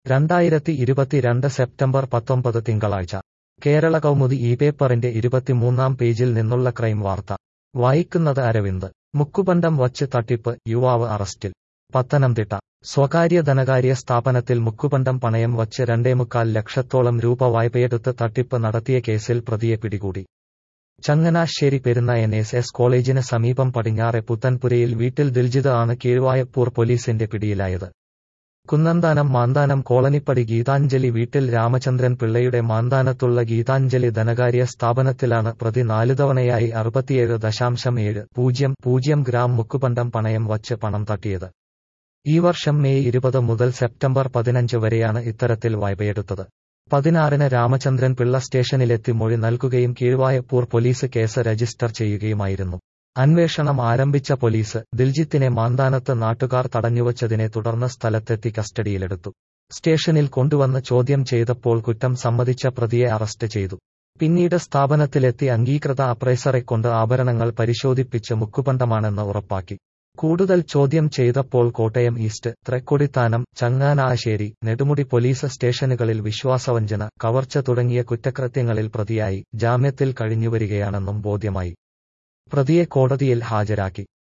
രണ്ടായിരത്തി ഇരുപത്തിരണ്ട് സെപ്റ്റംബർ പത്തൊമ്പത് തിങ്കളാഴ്ച കേരള കൗമുദി ഈ പേപ്പറിന്റെ ഇരുപത്തിമൂന്നാം പേജിൽ നിന്നുള്ള ക്രൈം വാർത്ത വായിക്കുന്നത് അരവിന്ദ് മുക്കുപണ്ടം വച്ച് തട്ടിപ്പ് യുവാവ് അറസ്റ്റിൽ പത്തനംതിട്ട സ്വകാര്യ ധനകാര്യ സ്ഥാപനത്തിൽ മുക്കുപണ്ടം പണയം വച്ച് രണ്ടേമുക്കാൽ ലക്ഷത്തോളം രൂപ വായ്പയെടുത്ത് തട്ടിപ്പ് നടത്തിയ കേസിൽ പ്രതിയെ പിടികൂടി Changanassery Perunna N S S കോളേജിന് സമീപം പടിഞ്ഞാറെ പുത്തൻപുരയിൽ വീട്ടിൽ ദിൽജിത് ആണ് കീഴ്വായപ്പൂർ പോലീസിന്റെ പിടിയിലായത് കുന്നന്താനം മാന്താനം കോളനിപ്പടി ഗീതാഞ്ജലി വീട്ടിൽ രാമചന്ദ്രൻ പിള്ളയുടെ മാന്താനത്തുള്ള ഗീതാഞ്ജലി ധനകാര്യ സ്ഥാപനത്തിലാണ് പ്രതി നാലു തവണയായി അറുപത്തിയേഴ് ദശാംശം ഏഴ് പൂജ്യം പൂജ്യം ഗ്രാം മുക്കുപണ്ടം പണയം വച്ച് പണം തട്ടിയത് ഈ വർഷം മെയ് ഇരുപത് മുതൽ സെപ്റ്റംബർ പതിനഞ്ച് വരെയാണ് ഇത്തരത്തിൽ വായ്പയെടുത്തത് പതിനാറിന് രാമചന്ദ്രൻ പിള്ള സ്റ്റേഷനിലെത്തി മൊഴി നൽകുകയും കീഴ്വായപ്പൂർ പോലീസ് കേസ് രജിസ്റ്റർ ചെയ്യുകയുമായിരുന്നു അന്വേഷണം ആരംഭിച്ച പോലീസ് ദിൽജിത്തിനെ മാന്താനത്ത് നാട്ടുകാർ തടഞ്ഞുവച്ചതിനെ തുടർന്ന് സ്ഥലത്തെത്തി കസ്റ്റഡിയിലെടുത്തു സ്റ്റേഷനിൽ കൊണ്ടുവന്ന് ചോദ്യം ചെയ്തപ്പോൾ കുറ്റം സമ്മതിച്ച പ്രതിയെ അറസ്റ്റ് ചെയ്തു പിന്നീട് സ്ഥാപനത്തിലെത്തി അംഗീകൃത അപ്രൈസറെക്കൊണ്ട് ആഭരണങ്ങൾ പരിശോധിപ്പിച്ച് മുക്കുപണ്ടമാണെന്ന് ഉറപ്പാക്കി കൂടുതൽ ചോദ്യം ചെയ്തപ്പോൾ കോട്ടയം ഈസ്റ്റ് തൃക്കൊടിത്താനം ചങ്ങനാശ്ശേരി നെടുമുടി പോലീസ് സ്റ്റേഷനുകളിൽ വിശ്വാസവഞ്ചന കവർച്ച തുടങ്ങിയ കുറ്റകൃത്യങ്ങളിൽ പ്രതിയായി ജാമ്യത്തിൽ കഴിഞ്ഞുവരികയാണെന്നും ബോധ്യമായി പ്രതിയെ കോടതിയിൽ ഹാജരാക്കി